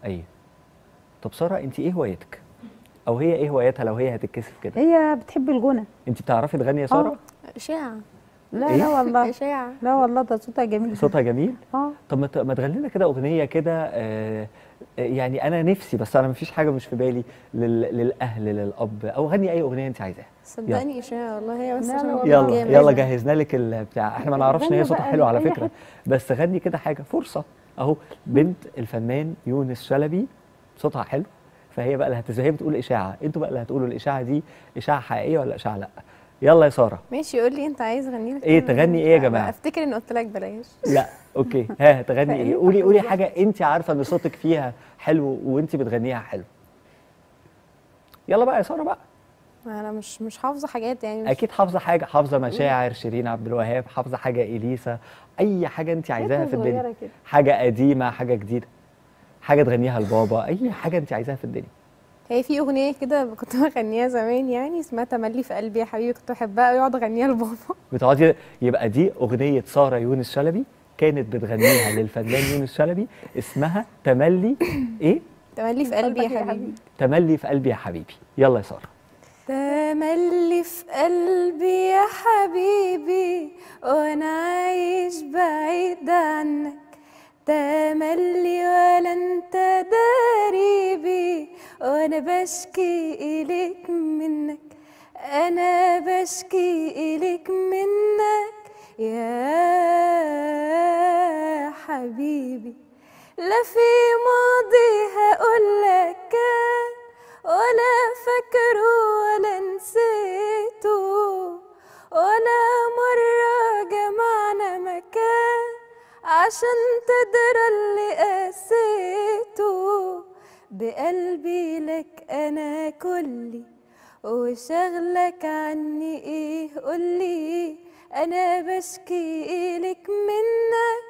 ايوه طب ساره انت ايه هوايتك او هي ايه هوايتها لو هي هتتكسف كده هي بتحب الغنى انت بتعرفي تغني يا ساره اشاعه لا إيه؟ لا والله اشاعه لا والله ده صوتها جميل صوتها جميل اه طب ما ت- ما تغني لنا كده اغنيه كده آه، آه، يعني انا نفسي بس انا مفيش حاجه مش في بالي لل... للاهل للاب او غني اي اغنيه انت عايزاها صدقني اشاعه والله هي بس لا، عشان لا صوتها يلا جامد. يلا جهزنا لك البتاع احنا ما نعرفش ان هي غني صوتها بقى حلو على أي فكره بس غني كده حاجه فرصه اهو بنت الفنان يونس شلبي صوتها حلو فهي بقى اللي هتز... هي بتقول اشاعه انتوا بقى اللي هتقولوا الاشاعه دي اشاعه حقيقيه ولا اشاعه لا يلا يا ساره ماشي قول لي انت عايز اغني لك إيه تغني إيه يا جماعة؟ افتكر اني قلت لك بلاش لا اوكي ها تغني ايه قولي قولي حاجه انت عارفه ان صوتك فيها حلو وانت بتغنيها حلو يلا بقى يا ساره بقى انا مش مش حافظه حاجات يعني مش اكيد حافظه حاجه حافظه مشاعر شيرين عبد الوهاب حافظه حاجه اليسا اي حاجه انت عايزاها في الدنيا صغيرة كده. حاجه قديمه حاجه جديده حاجه تغنيها لبابا اي حاجه انت عايزاها في الدنيا هي في اغنيه كده كنت بغنيها زمان يعني اسمها تملي في قلبي يا حبيبي كنت بحبها قوي اقعد اغنيها لبابا بتقعدي يبقى دي اغنيه ساره يونس شلبي كانت بتغنيها للفنان يونس شلبي اسمها تملي ايه تملي في قلبي يا حبيبي تملي في قلبي يا حبيبي يلا يا ساره تملي في قلبي يا حبيبي وانا عايش بعيد عنك تملي ولا انت داريبي وانا بشكي اليك منك انا بشكي اليك منك يا حبيبي لا في ماضي هقولك كان ولا فاكره ولا نسيته ولا مرة جمعنا مكان عشان تدرى اللي قسيته بقلبي لك أنا كلي وشغلك عني ايه قولي انا بشكي لك منك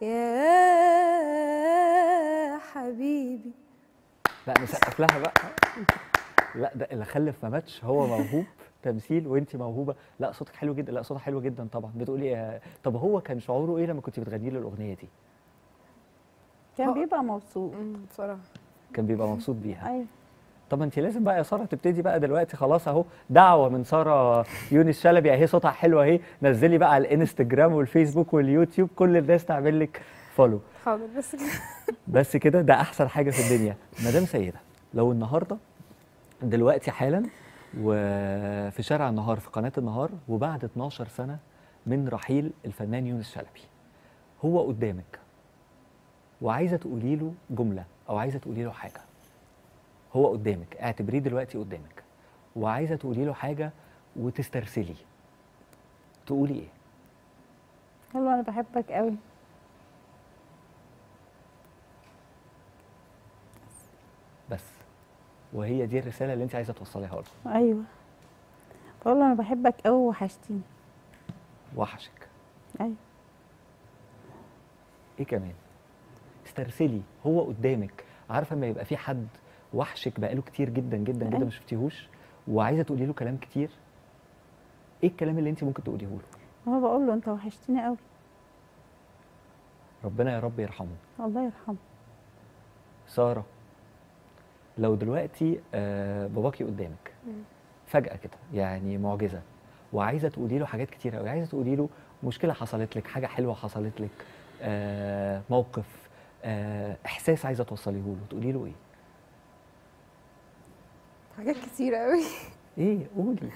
يا حبيبي لا نسقف لها بقى لا ده اللي خلف ما ماتش هو موهوب تمثيل وانت موهوبه لا صوتك حلو جدا لا صوتها حلو جدا طبعا بتقولي آه، طب هو كان شعوره ايه لما كنت بتغني له الاغنيه دي كان بيبقى مبسوط بصراحه كان بيبقى مبسوط بيها ايوه طب ما انت لازم بقى يا ساره تبتدي بقى دلوقتي خلاص اهو دعوه من ساره يونس شلبي اهي صوتها حلو اهي نزلي بقى على الانستجرام والفيسبوك واليوتيوب كل الناس تعمل لك فولو حاضر بس كده بس كده ده احسن حاجه في الدنيا مدام سيده لو النهارده دلوقتي حالا وفي شارع النهار في قناه النهار وبعد 12 سنه من رحيل الفنان يونس شلبي هو قدامك وعايزه تقولي له جمله او عايزه تقولي له حاجه هو قدامك اعتبريه دلوقتي قدامك وعايزه تقولي له حاجه وتسترسلي تقولي ايه قال له انا بحبك قوي بس وهي دي الرساله اللي انت عايزه توصليها له ايوه بقول له انا بحبك قوي وحشتيني وحشك ايوه ايه كمان استرسلي هو قدامك عارفه لما يبقى في حد وحشك بقاله كتير جدا جدا جدا أيوة. ما شفتيهوش وعايزه تقولي له كلام كتير ايه الكلام اللي انت ممكن تقوليه له انا بقول له انت وحشتيني قوي ربنا يا رب يرحمه الله يرحمه ساره لو دلوقتي آه باباكي قدامك فجاه كده يعني معجزه وعايزه تقولي له حاجات كتير قوي عايزه تقولي له مشكله حصلت لك حاجه حلوه حصلت لك آه موقف آه احساس عايزه توصليه له تقولي له ايه حاجات كتير قوي ايه قولي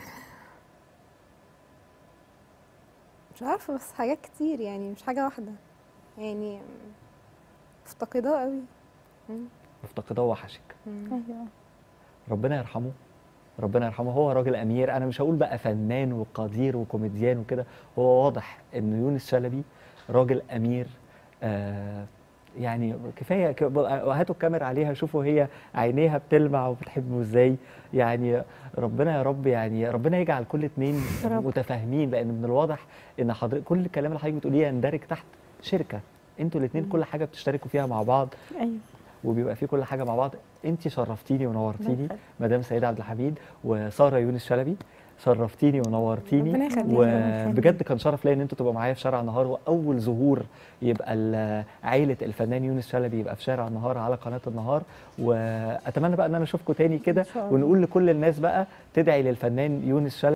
مش عارفه بس حاجات كتير يعني مش حاجه واحده يعني مفتقداه قوي مم. مفتقداه وحشك مم. ايوه ربنا يرحمه ربنا يرحمه هو راجل امير انا مش هقول بقى فنان وقدير وكوميديان وكده هو واضح ان يونس شلبي راجل امير آه يعني كفايه ك- هاتوا الكاميرا عليها شوفوا هي عينيها بتلمع وبتحبه ازاي يعني ربنا يا رب يعني ربنا يجعل كل اتنين يا رب. متفاهمين لان من الواضح ان حضرتك كل الكلام اللي حضرتك بتقوليه يندرج تحت شركه انتوا الاتنين كل حاجه بتشتركوا فيها مع بعض ايوه وبيبقى في كل حاجه مع بعض انت شرفتيني ونورتيني يخليك. مدام سيده عبد الحميد وساره يونس شلبي شرفتيني ونورتيني ربنا يخليك. وبجد كان شرف ليا ان انتوا تبقوا معايا في شارع النهار واول ظهور يبقى ال- عائله الفنان يونس شلبي يبقى في شارع النهار على قناه النهار واتمنى بقى ان انا اشوفكم تاني كده إن شاء الله. ونقول لكل الناس بقى تدعي للفنان يونس شلبي